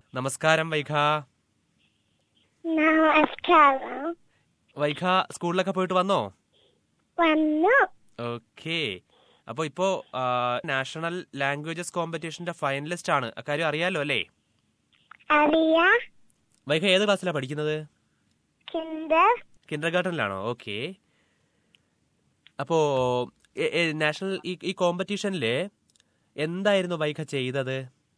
നമസ്കാരം വൈഖ നമസ്കാരം വൈഖ സ്കൂളിലൊക്കെ പോയിട്ട് വന്നോ വന്നു ഓക്കെ അപ്പോൾ ഇപ്പോ ആ, നാഷണൽ ലാംഗ്വേജസ് കോമ്പറ്റീഷന്റെ ഫൈനലിസ്റ്റ് ആണ് അക്കാര്യം അറിയാലോ അല്ലേ അറിയ വൈഖ ഏത് ക്ലാസ്സിലാണ് പഠിക്കുന്നത് കിൻഡർ കിൻഡർ ഗാർഡനിലാണോ ഓക്കെ അപ്പോ എ- എ- നാഷണൽ ഈ ഈ കോമ്പറ്റീഷനിൽ എന്തായിരുന്നു വൈഖ ചെയ്തത്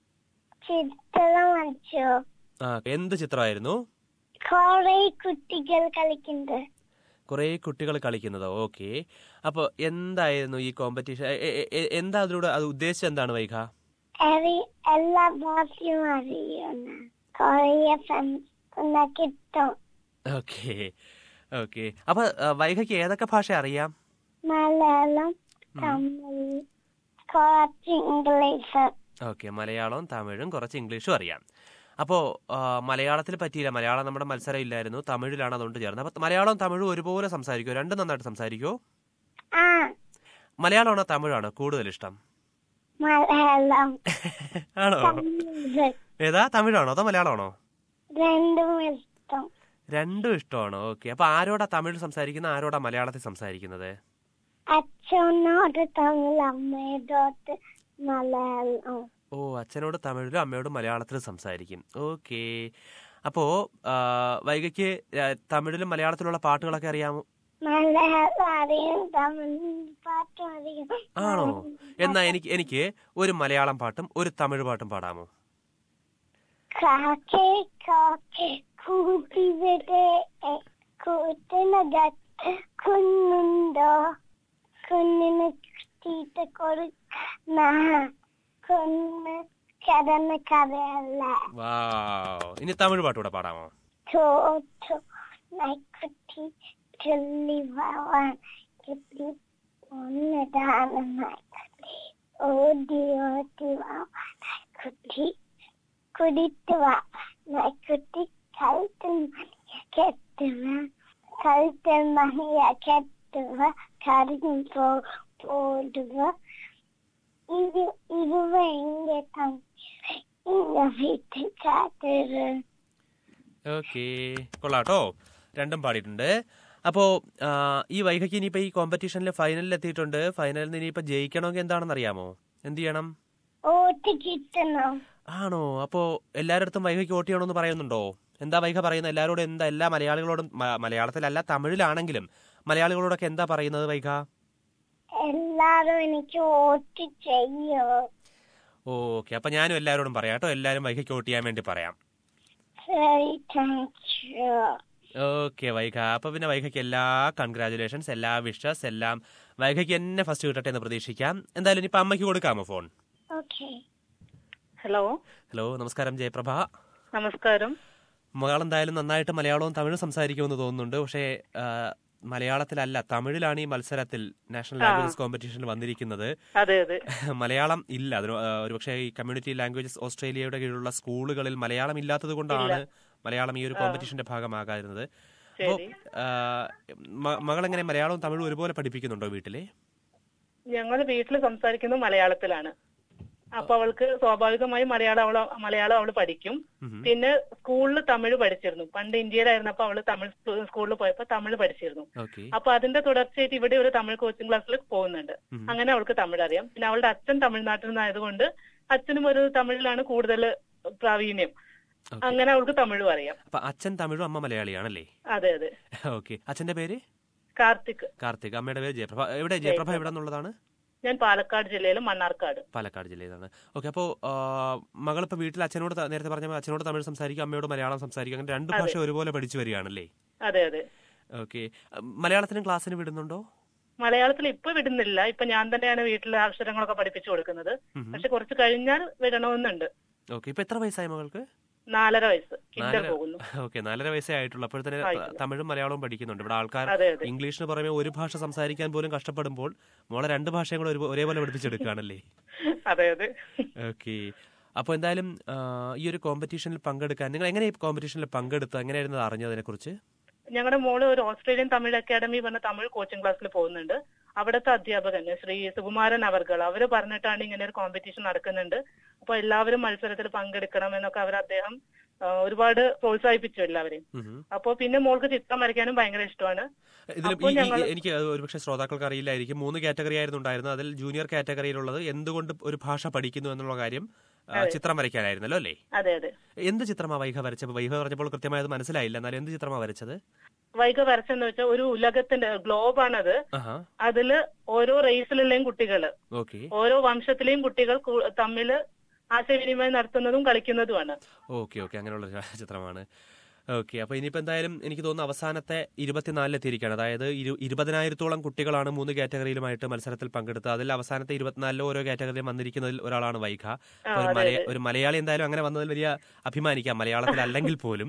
ചിത്രം വരച്ചു ആ എന്ത് ചിത്രമായിരുന്നു കൊറേ കുട്ടികൾ കളിക്കുന്നത് കുറേ കുട്ടികൾ കളിക്കുന്നതോ ഓക്കെ അപ്പോൾ എന്തായിരുന്നു ഈ കോമ്പറ്റീഷൻ എന്താ അതിലൂടെ അത് ഉദ്ദേശിച്ചത് എന്താണ് വൈഖ എറി- എല്ലാ ഭാഷയും അറിയുന്ന കൊറേ ഫ്രണ്ട്സ് കിട്ടും ഓക്കെ ഓക്കെ അപ്പൊ ആ, വൈഖയ്ക്ക് ഏതൊക്കെ ഭാഷ അറിയാം മലയാളം തമിഴ് കുറച്ച് ഇംഗ്ലീഷ് ഓക്കെ മലയാളവും തമിഴും കുറച്ച് ഇംഗ്ലീഷും അറിയാം അപ്പോൾ മലയാളത്തിൽ പറ്റിയില്ല മലയാളം നമ്മുടെ മത്സരം ഇല്ലായിരുന്നു തമിഴിലാണ് അതുകൊണ്ട് ചേർന്നത് അപ്പോൾ മലയാളവും തമിഴും ഒരുപോലെ സംസാരിക്കുമോ രണ്ടും നന്നായിട്ട് സംസാരിക്കുമോ ആ മലയാളമാണോ തമിഴാണോ കൂടുതൽ ഇഷ്ടം മലയാളം ആണോ തമിഴ് ഏതാ തമിഴാണോ അതോ മലയാളമാണോ രണ്ടും ഇഷ്ടം രണ്ടും ഇഷ്ടമാണോ ഓക്കെ അപ്പൊ ആരോടാ തമിഴ് സംസാരിക്കുന്നത് ആരോടാ മലയാളത്തിൽ സംസാരിക്കുന്നത് അച്ഛനോട് തമിഴ് അമ്മയോട് മലയാളം ഓ അച്ഛനോട് തമിഴിലും അമ്മയോടും മലയാളത്തിലും സംസാരിക്കും ഓക്കെ അപ്പോ ആ, വൈഗയ്ക്ക് ര- തമിഴിലും മലയാളത്തിലുള്ള പാട്ടുകളൊക്കെ അറിയാമോ മലയാളം അറിയും തമിഴ് പാട്ടും അറിയും ആണോ എന്നാ എനിക്ക് എനിക്ക് ഒരു മലയാളം പാട്ടും ഒരു തമിഴ് പാട്ടും പാടാമോ കാക്കേ കാക്കേ കൂട്ടിവിടെ കൂട്ടിനകത്ത് കുഞ്ഞുണ്ടോ കുഞ്ഞിന് തീറ്റ കൊടുക്കുന്ന കുഞ്ഞ് കിടന്ന് കഥയല്ല വാവ് ഇനി തമിഴ് പാട്ട് കൂടെ പാടാമോ ചോച്ചു നൈക്കുട്ടി ചൊല്ലി വാവാൻ കിട്ടി ഒന്നതാണ് നൈക്കുട്ടി ഓടി ഓടി വാവാൻ നൈക്കുട്ടി കുടിട്ട് വാ നൈക്കുട്ടി കഴുത്തിൽ മണിയ കെട്ടുക കഴുത്തിൽ മണിയ കെട്ടുക കരഞ്ഞു പോ പോടുക ഇത് ഇരുവ ഇങ്ങ തങ്ങി ഇങ്ങ വീട്ടിൽ കാത്തത് ഓക്കെ കൊള്ളാട്ടോ രണ്ടും പാടിയിട്ടുണ്ട് അപ്പോ ആ, ഈ വൈകയ്ക്ക് ഇനിയിപ്പോ ഈ കോമ്പറ്റീഷനിൽ ഫൈനലിൽ എത്തിയിട്ടുണ്ട് ഫൈനലിൽ നിന്ന് ഇനിയിപ്പോ ജയിക്കണമെങ്കിൽ എന്താണെന്ന് അറിയാമോ എന്ത് ചെയ്യണം ഓട്ട് കിട്ടണം ആണോ അപ്പോ എല്ലാവരുടെ അടുത്തും വൈകയ്ക്ക് വോട്ട് ചെയ്യണമെന്ന് പറയുന്നുണ്ടോ എന്താ വൈക പറയുന്നത് എല്ലാവരോടും എന്താ എല്ലാ മലയാളികളോടും മ- മലയാളത്തിലല്ല തമിഴിലാണെങ്കിലും മലയാളികളോടൊക്കെ എന്താ പറയുന്നത് വൈക എല്ലാരും എനിക്ക് വോട്ട് ചെയ്യോ ഓക്കെ അപ്പൊ ഞാനും എല്ലാവരോടും പറയാം കേട്ടോ എല്ലാവരും വൈകയ്ക്ക് വോട്ട് ചെയ്യാൻ വേണ്ടി പറയാം ശരി താങ്ക് യു ഓക്കെ വൈക അപ്പൊ പിന്നെ വൈകയ്ക്ക് എല്ലാ കൺഗ്രാചുലേഷൻസ് എല്ലാ വിഷസ് എല്ലാം വൈകയ്ക്ക് എന്നെ ഫസ്റ്റ് കിട്ടട്ടെ എന്ന് പ്രതീക്ഷിക്കാം എന്തായാലും ഇനിയിപ്പോ അമ്മയ്ക്ക് കൊടുക്കാമോ ഫോൺ ഓക്കെ ഹലോ ഹലോ നമസ്കാരം ജയപ്രഭ നമസ്കാരം മകൾ എന്തായാലും നന്നായിട്ട് മലയാളവും തമിഴും സംസാരിക്കുമെന്ന് തോന്നുന്നുണ്ട് പക്ഷേ ആ, മലയാളത്തിലല്ല തമിഴിലാണ് ഈ മത്സരത്തിൽ നാഷണൽ ലാംഗ്വേജസ് കോമ്പറ്റീഷനിൽ വന്നിരിക്കുന്നത് അതെ അതെ മലയാളം ഇല്ല അതിന് ആ, ഒരുപക്ഷേ ഈ കമ്മ്യൂണിറ്റി ലാംഗ്വേജസ് ഓസ്ട്രേലിയയുടെ കീഴിലുള്ള സ്കൂളുകളിൽ മലയാളം ഇല്ലാത്തത് കൊണ്ടാണ് മലയാളം ഈ ഒരു കോമ്പറ്റീഷന്റെ ഭാഗമാകാതിരുന്നത് അപ്പോൾ ശരി മകൾ എങ്ങനെ മലയാളവും തമിഴും ഒരുപോലെ പഠിപ്പിക്കുന്നുണ്ടോ വീട്ടിലെ ഞങ്ങൾ വീട്ടിൽ സംസാരിക്കുന്നത് മലയാളത്തിലാണ് അപ്പൊ അവൾക്ക് സ്വാഭാവികമായി മലയാളം അവള് മലയാളം അവള് പഠിക്കും ഉം. പിന്നെ സ്കൂളിൽ തമിഴ് പഠിച്ചിരുന്നു പണ്ട് ഇന്ത്യയിലായിരുന്നപ്പോ അവള് തമിഴ് സ്കൂ- സ്കൂളിൽ പോയപ്പോ തമിഴ് പഠിച്ചിരുന്നു ഓക്കെ അപ്പൊ അതിന്റെ തുടർച്ചയായിട്ട് ഇവിടെ ഒരു തമിഴ് കോച്ചിങ് ക്ലാസ്സിൽ പോകുന്നുണ്ട് അങ്ങനെ അവൾക്ക് തമിഴ് അറിയാം പിന്നെ അവളുടെ അച്ഛൻ തമിഴ്നാട്ടിൽ നിന്നായതുകൊണ്ട് അച്ഛനും ഒരു തമിഴിലാണ് കൂടുതൽ പ്രാവീണ്യം Okay. അങ്ങനെ അവൾക്ക് തമിഴും അറിയാം അപ്പൊ അച്ഛൻ തമിഴും അമ്മ മലയാളിയാണല്ലേ അതെ അതെ ഓക്കെ അച്ഛന്റെ പേര് കാർത്തിക് കാർത്തിക് അമ്മയുടെ പേര് ജയപ്രഭ എവിടെ ജയപ്രഭ എവിടെ നിന്നുള്ളതാണ് ഞാൻ പാലക്കാട് ജില്ലയിലെ മണ്ണാർക്കാട് പാലക്കാട് ജില്ലയിലാണ് ഓക്കെ അപ്പോൾ മകളിപ്പോ വീട്ടിൽ അച്ഛനോട് ത- നേരത്തെ പറഞ്ഞ പോലെ അച്ഛനോട് തമിഴ് സംസാരിക്കും അമ്മയോട് മലയാളം സംസാരിക്കും അങ്ങനെ രണ്ട് ഭാഷ ഒരുപോലെ പഠിച്ചു വരികയാണല്ലേ അതെ അതെ ഓക്കെ മലയാളത്തിനും ക്ലാസ്സിന് വിടുന്നുണ്ടോ മലയാളത്തിൽ ഇപ്പൊ വിടുന്നില്ല ഇപ്പൊ ഞാൻ തന്നെയാണ് വീട്ടിലെ അക്ഷരങ്ങളൊക്കെ പഠിപ്പിച്ചു കൊടുക്കുന്നത് ഉം. പക്ഷെ കുറച്ച് കഴിഞ്ഞാൽ വിടണമെന്നുണ്ട് ഓക്കെ ഇപ്പൊ എത്ര വയസ്സായി മകൾക്ക് നാലര വയസ്സ് കിൻഡർ നാലര പോകുന്നു ഓക്കെ നാലര വയസ്സേ ആയിട്ടുള്ളൂ അപ്പോൾ തന്നെ ആയിട്ടില്ല. തമിഴും മലയാളവും പഠിക്കുന്നുണ്ട് ഇവിടെ ആൾക്കാർ അതെ അതെ ഇംഗ്ലീഷിന് പുറമെ ഒരു ഭാഷ സംസാരിക്കാൻ പോലും കഷ്ടപ്പെടുമ്പോൾ മോളെ രണ്ട് ഭാഷയും കൂടെ ഒരു- ഒരേപോലെ പഠിപ്പിച്ചെടുക്കുകയാണല്ലേ അതെ അതെ ഓക്കെ അപ്പോൾ എന്തായാലും ആ, ഈ ഒരു കോമ്പറ്റീഷനിൽ പങ്കെടുക്കാൻ നിങ്ങൾ എങ്ങനെ ഈ കോമ്പറ്റീഷനിൽ പങ്കെടുത്തു എങ്ങനെയായിരുന്നു അത് അറിഞ്ഞതിനെ കുറിച്ച് ഞങ്ങളുടെ മോള് ഒരു ഓസ്ട്രേലിയൻ തമിഴ് അക്കാദമി പറഞ്ഞ തമിഴ് കോച്ചിങ് ക്ലാസ്സിൽ പോകുന്നുണ്ട് അവിടുത്തെ അധ്യാപകൻ ശ്രീ സുകുമാരൻ അവർകൾ അവര് പറഞ്ഞിട്ടാണ് ഇങ്ങനെ ഒരു കോമ്പറ്റീഷൻ നടക്കുന്നുണ്ട് അപ്പൊ എല്ലാവരും മത്സരത്തിൽ പങ്കെടുക്കണം എന്നൊക്കെ അവർ അദ്ദേഹം ആ, ഒരുപാട് പ്രോത്സാഹിപ്പിച്ചു എല്ലാവരെയും ഉം. അപ്പൊ പിന്നെ മോൾക്ക് ചിത്രം വരയ്ക്കാനും ഭയങ്കര ഇഷ്ടമാണ് ഇതിൽ അപ്പോൾ ഈ- ഈ- ഞങ്ങൾ- എനിക്ക് അത് ഒരുപക്ഷെ ശ്രോതാക്കൾക്ക് അറിയില്ലായിരിക്കും മൂന്ന് കാറ്റഗറി ആയിരുന്നു ഉണ്ടായിരുന്നത് അതിൽ ജൂനിയർ കാറ്റഗറിയിലുള്ളത് എന്തുകൊണ്ട് ഒരു ഭാഷ പഠിക്കുന്നു എന്നുള്ള കാര്യം ആ, ചിത്രം വരയ്ക്കാനായിരുന്നല്ലോ അല്ലേ അതെ അതെ എന്ത് ചിത്രമാ വൈഹ വരച്ചത് വൈഹ പറഞ്ഞപ്പോൾ കൃത്യമായത് മനസ്സിലായില്ല എന്നാൽ എന്ത് ചിത്രമാ വരച്ചത് വൈക വരച്ചെന്ന് വെച്ചാൽ ഒരു ഉലകത്തിന്റെ ഗ്ലോബാണത് ആഹാ അതില് ഓരോ റേസിലെയും കുട്ടികള് ഓക്കെ ഓരോ വംശത്തിലെയും കുട്ടികൾ കു- തമ്മില് ആശയവിനിമയം നടത്തുന്നതും കളിക്കുന്നതുമാണ് ഓക്കെ ഓക്കെ അങ്ങനെയുള്ള ഒരു ചിത്രമാണ് ഓക്കെ അപ്പൊ ഇനിയിപ്പോ എന്തായാലും എനിക്ക് തോന്നുന്നു അവസാനത്തെ ഇരുപത്തിനാലിലെത്തിയിരിക്കുകയാണ് അതായത് ഇരു- ഇരുപതിനായിരത്തോളം കുട്ടികളാണ് മൂന്ന് കാറ്റഗറിയിലുമായിട്ട് മത്സരത്തിൽ പങ്കെടുത്തത് അതിൽ അവസാനത്തെ ഇരുപത്തിനാലിലെ ഓരോ കാറ്റഗറിയിലും വന്നിരിക്കുന്നതിൽ ഒരാളാണ് വൈഖ അപ്പൊ ഒരു മലയ- ഒരു മലയാളി എന്തായാലും അങ്ങനെ വന്നതിൽ വലിയ അഭിമാനിക്കാം മലയാളത്തിൽ അല്ലെങ്കിൽ പോലും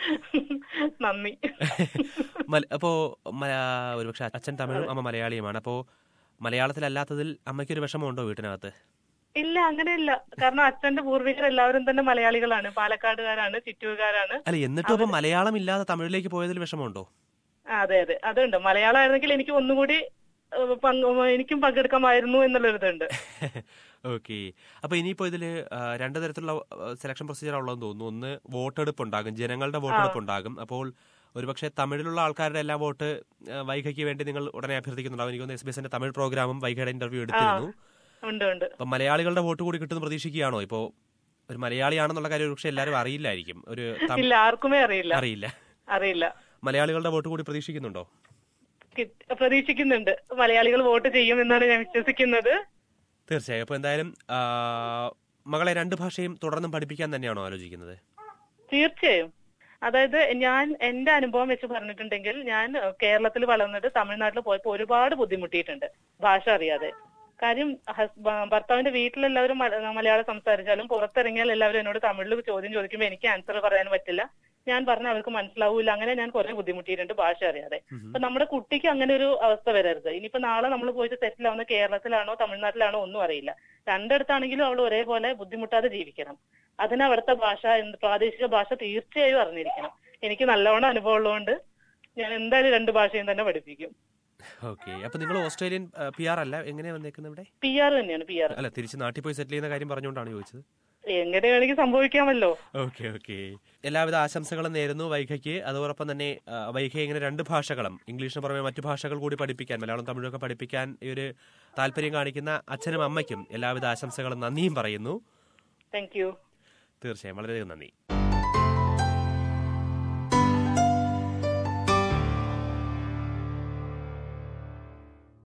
നന്ദി മല- അപ്പോ മ- ഒരുപക്ഷെ അച്ഛൻ തമിഴും അമ്മ മലയാളിയുമാണ് അപ്പോ മലയാളത്തിലല്ലാത്തതിൽ അമ്മയ്ക്കൊരു വിഷമമുണ്ടോ വീട്ടിനകത്ത് ഇല്ല അങ്ങനെയില്ല കാരണം അച്ഛന്റെ പൂർവികർ എല്ലാവരും തന്നെ മലയാളികളാണ് പാലക്കാടുകാരാണ് ചിറ്റൂർകാരാണ് അല്ല എന്നിട്ടും അപ്പൊ മലയാളം ഇല്ലാതെ തമിഴിലേക്ക് പോയതിൽ വിഷമമുണ്ടോ ആ, അതെ അതെ അതുണ്ട് മലയാളം ആയിരുന്നെങ്കിൽ എനിക്ക് ഒന്നുകൂടി ഏഹ്, പങ്ക്- എനിക്കും പങ്കെടുക്കാമായിരുന്നു എന്നുള്ളൊരിതുണ്ട് ഓക്കെ അപ്പൊ ഇനിയിപ്പോ ഇതില് ആ, രണ്ട് തരത്തിലുള്ള സെലക്ഷൻ പ്രൊസീജിയർ ഉള്ളതെന്ന് തോന്നുന്നു ഒന്ന് വോട്ടെടുപ്പ് ഉണ്ടാകും ജനങ്ങളുടെ വോട്ടെടുപ്പ് ഉണ്ടാകും അപ്പോൾ ഒരുപക്ഷെ തമിഴിലുള്ള ആൾക്കാരുടെ എല്ലാ വോട്ട് ആ, വൈഗയ്ക്ക് വേണ്ടി നിങ്ങൾ ഉടനെ അഭ്യർത്ഥിക്കുന്നുണ്ടാവും എനിക്ക് തോന്നുന്നു എസ് ബി എസിന്റെ തമിഴ് പ്രോഗ്രാമും വൈഗയുടെ ഇന്റർവ്യൂ എടുത്തിരുന്നു ഉണ്ട് ഉണ്ട് അപ്പൊ മലയാളികളുടെ വോട്ട് കൂടി കിട്ടുമെന്ന് പ്രതീക്ഷിക്കുകയാണോ ഇപ്പോ ഒരു മലയാളിയാണെന്നുള്ള കാര്യം ഒരുപക്ഷെ എല്ലാവരും അറിയില്ലായിരിക്കും ഒരു തമി- ഇല്ല ആർക്കുമേ അറിയില്ല അറിയില്ല അറിയില്ല മലയാളികളുടെ വോട്ട് കൂടി പ്രതീക്ഷിക്കുന്നുണ്ടോ കിട്ട്- പ്രതീക്ഷിക്കുന്നുണ്ട് മലയാളികൾ വോട്ട് ചെയ്യും എന്നാണ് ഞാൻ വിശ്വസിക്കുന്നത് തീർച്ചയായും അപ്പൊ എന്തായാലും ആ, മകളെ രണ്ട് ഭാഷയും തുടർന്നും പഠിപ്പിക്കാൻ തന്നെയാണോ ആലോചിക്കുന്നത് തീർച്ചയായും അതായത് ഞാൻ എന്റെ അനുഭവം വെച്ച് പറഞ്ഞിട്ടുണ്ടെങ്കിൽ ഞാൻ കേരളത്തിൽ വളർന്നിട്ട് തമിഴ്നാട്ടിൽ പോയപ്പോൾ ഒരുപാട് ബുദ്ധിമുട്ടിയിട്ടുണ്ട് ഭാഷ അറിയാതെ കാര്യം ഹസ്- ഭ- ഭർത്താവിന്റെ വീട്ടിലെല്ലാവരും മല- മലയാളം സംസാരിച്ചാലും പുറത്തിറങ്ങിയാൽ എല്ലാവരും എന്നോട് തമിഴിൽ ചോദ്യം ചോദിക്കുമ്പോൾ എനിക്ക് ആൻസർ പറയാൻ പറ്റില്ല ഞാൻ പറഞ്ഞ അവർക്ക് മനസ്സിലാവൂല അങ്ങനെ ഞാൻ കുറെ ബുദ്ധിമുട്ടിയിട്ടുണ്ട് ഭാഷ അറിയാതെ അപ്പൊ നമ്മുടെ കുട്ടിക്ക് അങ്ങനെ ഒരു അവസ്ഥ വരരുത് ഇനിയിപ്പോ നാളെ നമ്മൾ പോയിട്ട് സെറ്റിൽ ആവുന്ന കേരളത്തിലാണോ തമിഴ്നാട്ടിലാണോ ഒന്നും അറിയില്ല രണ്ടിടത്താണെങ്കിലും അവൾ ഒരേപോലെ ബുദ്ധിമുട്ടാതെ ജീവിക്കണം അതിന് അവിടുത്തെ ഭാഷ എന്ത് പ്രാദേശിക ഭാഷ തീർച്ചയായും അറിഞ്ഞിരിക്കണം എനിക്ക് നല്ലവണ്ണം അനുഭവം ഉള്ളതുകൊണ്ട് ഞാൻ എന്തായാലും രണ്ട് ഭാഷയും തന്നെ പഠിപ്പിക്കും ഓക്കെ അപ്പൊ നിങ്ങൾ ഓസ്ട്രേലിയൻ പി ആർ അല്ല എങ്ങനെയാ വന്നേക്കുന്നത് ഇവിടെ പി ആർ തന്നെയാണ് പി ആർ അല്ല തിരിച്ച് നാട്ടിൽ പോയി സെറ്റിൽ ചെയ്യുന്ന കാര്യം പറഞ്ഞുകൊണ്ടാണ് ചോദിച്ചത് എങ്ങനെ വേണമെങ്കിൽ സംഭവിക്കാമല്ലോ ഓക്കെ ഓക്കെ എല്ലാവിധ ആശംസകളും നേരുന്നു വൈഖയ്ക്ക് അതോടൊപ്പം തന്നെ ആ, വൈഖ ഇങ്ങനെ രണ്ട് ഭാഷകളും ഇംഗ്ലീഷിന് പുറമെ മറ്റു ഭാഷകൾ കൂടി പഠിപ്പിക്കാൻ മലയാളം തമിഴൊക്കെ പഠിപ്പിക്കാൻ ഈ ഒരു താല്പര്യം കാണിക്കുന്ന അച്ഛനും അമ്മയ്ക്കും എല്ലാവിധ ആശംസകളും നന്ദിയും പറയുന്നു താങ്ക് യു തീർച്ചയായും വളരെയധികം നന്ദി